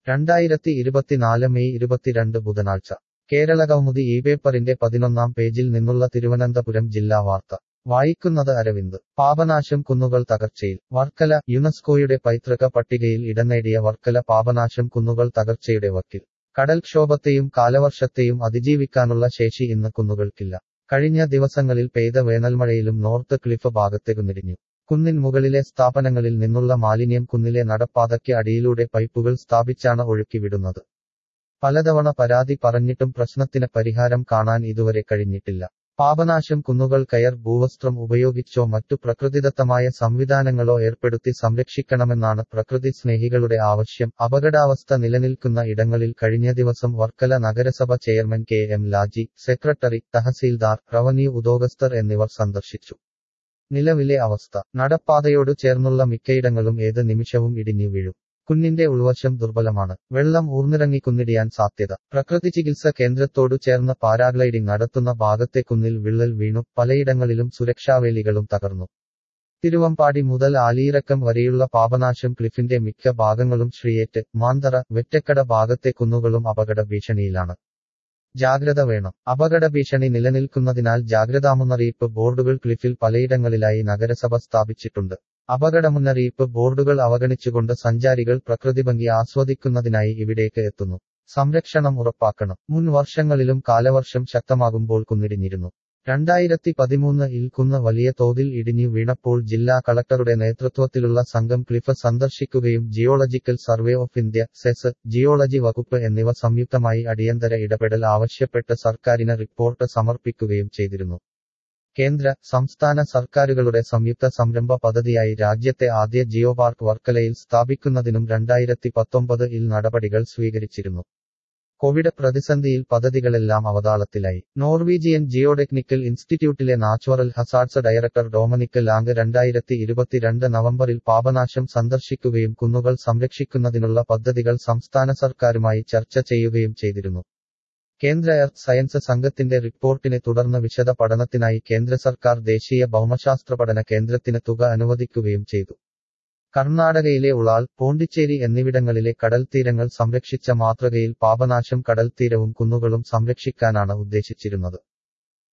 രണ്ടായിരത്തി ഇരുപത്തിനാല് മെയ് ഇരുപത്തിരണ്ട് ബുധനാഴ്ച കേരള കൗമുദി ഈ പേപ്പറിന്റെ പതിനൊന്നാം പേജിൽ നിന്നുള്ള തിരുവനന്തപുരം ജില്ലാ വാർത്ത വായിക്കുന്നത് അരവിന്ദ് പാപനാശം കുന്നുകൾ തകർച്ചയിൽ വർക്കല യുനെസ്കോയുടെ പൈതൃക പട്ടികയിൽ ഇടം നേടിയ വർക്കല പാപനാശം കുന്നുകൾ തകർച്ചയുടെ വക്കിൽ കടൽക്ഷോഭത്തെയും കാലവർഷത്തെയും അതിജീവിക്കാനുള്ള ശേഷി ഇന്ന് കുന്നുകൾക്കില്ല കഴിഞ്ഞ ദിവസങ്ങളിൽ പെയ്ത വേനൽമഴയിലും നോർത്ത് ക്ലിഫ് ഭാഗത്തേക്കുനിരിഞ്ഞു കുന്നിൻ മുകളിലെ സ്ഥാപനങ്ങളിൽ നിന്നുള്ള മാലിന്യം കുന്നിലെ നടപ്പാതയ്ക്ക് അടിയിലൂടെ പൈപ്പുകൾ സ്ഥാപിച്ചാണ് ഒഴുക്കിവിടുന്നത് പലതവണ പരാതി പറഞ്ഞിട്ടും പ്രശ്നത്തിന് പരിഹാരം കാണാൻ ഇതുവരെ കഴിഞ്ഞിട്ടില്ല പാപനാശം കുന്നുകൾ കയർ ഭൂവസ്ത്രം ഉപയോഗിച്ചോ മറ്റു പ്രകൃതിദത്തമായ സംവിധാനങ്ങളോ ഏർപ്പെടുത്തി സംരക്ഷിക്കണമെന്നാണ് പ്രകൃതി സ്നേഹികളുടെ ആവശ്യം അപകടാവസ്ഥ നിലനിൽക്കുന്ന ഇടങ്ങളിൽ കഴിഞ്ഞ ദിവസം വർക്കല നഗരസഭ chairman K M Laji secretary tahsildar revenue ഉദ്യോഗസ്ഥർ എന്നിവർ സന്ദർശിച്ചു നിലവിലെ അവസ്ഥ നടപ്പാതയോട് ചേർന്നുള്ള മിക്കയിടങ്ങളും ഏത് നിമിഷവും ഇടിഞ്ഞു വീഴും കുന്നിന്റെ ഉൾവശം ദുർബലമാണ് വെള്ളം ഊർന്നിറങ്ങി കുന്നിടിയാൻ സാധ്യത പ്രകൃതി ചികിത്സ കേന്ദ്രത്തോടു ചേർന്ന് പാരാഗ്ലൈഡിംഗ് നടത്തുന്ന ഭാഗത്തെ കുന്നിൽ വിള്ളൽ വീണു പലയിടങ്ങളിലും സുരക്ഷാവേലികളും തകർന്നു തിരുവമ്പാടി മുതൽ ആലിയിറക്കം വരെയുള്ള പാപനാശം ക്ലിഫിന്റെ മിക്ക ഭാഗങ്ങളും ശ്രീയേറ്റ് മാന്തറ വെറ്റക്കട ഭാഗത്തെ കുന്നുകളും അപകട ഭീഷണിയിലാണ് ജാഗ്രത വേണം അപകട ഭീഷണി നിലനിൽക്കുന്നതിനാൽ ജാഗ്രതാമുന്നറിയിപ്പ് ബോർഡുകൾ ക്ലിഫിൽ പലയിടങ്ങളിലായി നഗരസഭ സ്ഥാപിച്ചിട്ടുണ്ട് അപകട മുന്നറിയിപ്പ് ബോർഡുകൾ അവഗണിച്ചുകൊണ്ട് സഞ്ചാരികൾ പ്രകൃതിഭംഗി ആസ്വദിക്കുന്നതിനായി ഇവിടേക്ക് എത്തുന്നു സംരക്ഷണം ഉറപ്പാക്കണം മുൻ വർഷങ്ങളിലും കാലവർഷം ശക്തമാകുമ്പോൾ കുന്നിടിഞ്ഞിരുന്നു രണ്ടായിരത്തി പതിമൂന്നിൽ കുന്ന് വലിയ തോതിൽ ഇടിഞ്ഞു വീണപ്പോൾ ജില്ലാ കളക്ടറുടെ നേതൃത്വത്തിലുള്ള സംഘം ക്ലിഫ് സന്ദർശിക്കുകയും geological survey of India CESS geology വകുപ്പ് എന്നിവ സംയുക്തമായി അടിയന്തര ഇടപെടൽ ആവശ്യപ്പെട്ട് സർക്കാരിന് റിപ്പോർട്ട് സമർപ്പിക്കുകയും ചെയ്തിരുന്നു കേന്ദ്ര സംസ്ഥാന സർക്കാരുകളുടെ സംയുക്ത സംരംഭ പദ്ധതിയായി രാജ്യത്തെ ആദ്യ ജിയോ പാർക്ക് വർക്കലയിൽ സ്ഥാപിക്കുന്നതിനും രണ്ടായിരത്തി പത്തൊമ്പത് ഇൽ നടപടികൾ സ്വീകരിച്ചിരുന്നു കോവിഡ് പ്രതിസന്ധിയിൽ പദ്ധതികളെല്ലാം അവതാളത്തിലായി നോർവീജിയൻ ജിയോടെക്നിക്കൽ ഇൻസ്റ്റിറ്റ്യൂട്ടിലെ natural hazards director Dominik Lang രണ്ടായിരത്തി ഇരുപത്തിരണ്ട് നവംബറിൽ പാപനാശം സന്ദർശിക്കുകയും കുന്നുകൾ സംരക്ഷിക്കുന്നതിനുള്ള പദ്ധതികൾ സംസ്ഥാന സർക്കാരുമായി ചർച്ച ചെയ്യുകയും ചെയ്തിരുന്നു കേന്ദ്ര എർത്ത് സയൻസ് സംഘത്തിന്റെ റിപ്പോർട്ടിനെ തുടർന്ന് വിശദ പഠനത്തിനായി കേന്ദ്ര സർക്കാർ ദേശീയ ഭൗമശാസ്ത്ര പഠന കേന്ദ്രത്തിന് തുക അനുവദിക്കുകയും ചെയ്തു കർണാടകയിലെ ഉളാൾ പോണ്ടിച്ചേരി എന്നിവിടങ്ങളിലെ കടൽത്തീരങ്ങൾ സംരക്ഷിച്ച മാതൃകയിൽ പാപനാശം കടൽത്തീരവും കുന്നുകളും സംരക്ഷിക്കാനാണ് ഉദ്ദേശിച്ചിരുന്നത്